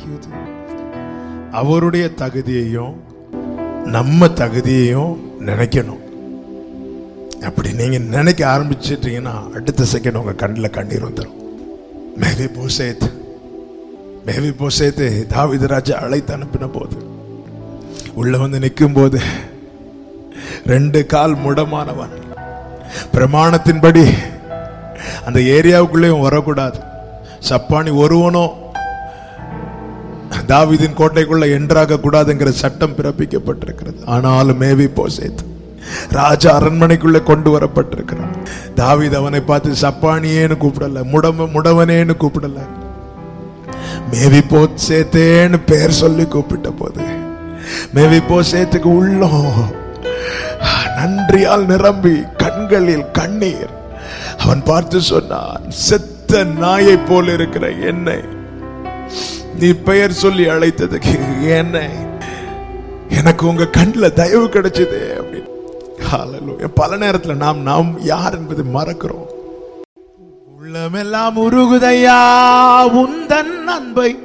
you. அவருடைய தகுதியையும் நம்ம தகுதியையும் நினைக்கணும் அப்படி நீங்க நினைக்க ஆரம்பிச்சிட்டீங்கன்னா அடுத்த செகண்ட் உங்க கண்ணில் கண்ணீர் வந்துடும் மேவி போசேத் மேவி போசேத்து தாவித ராஜா அழைத்து அனுப்பின போது உள்ள வந்து நிற்கும் போது ரெண்டு கால் முடமானவன் பிரமாணத்தின்படி அந்த ஏரியாவுக்குள்ளேயும் வரக்கூடாது சப்பானி ஒருவனும் தாவீதின் கோட்டைக்குள்ள என்றாக கூடாதுங்கிற சட்டம் பிறப்பிக்கப்பட்டிருக்கிறது ஆனாலும் மேவி போசேத் ராஜா அரண்மனைக்குள்ள கொண்டு வரப்பட்டிருக்கிறான் தாவீது அவனை பார்த்து சப்பானியேன்னு கூப்பிடல முடம முடவனேன்னு கூப்பிடல மேவி போசேத்தேன்னு பெயர் சொல்லி கூப்பிட்ட போது மேவி போசேத்துக்கு உள்ளம் நன்றியால் நிரம்பி கண்களில் கண்ணீர் அவன் பார்த்து சொன்னான் செத்த நாயை போல் இருக்கிற என்னை நீ பெயர் சொல்லி அழைத்ததுக்கு என்ன எனக்கு உங்க கண்ணில் தயவு கிடைச்சது அப்படின்னு Hallelujah. பல நேரத்துல நாம் நாம் யார் என்பதை மறக்கிறோம் உள்ளமெல்லாம் உருகுதையா உந்தன் அன்பை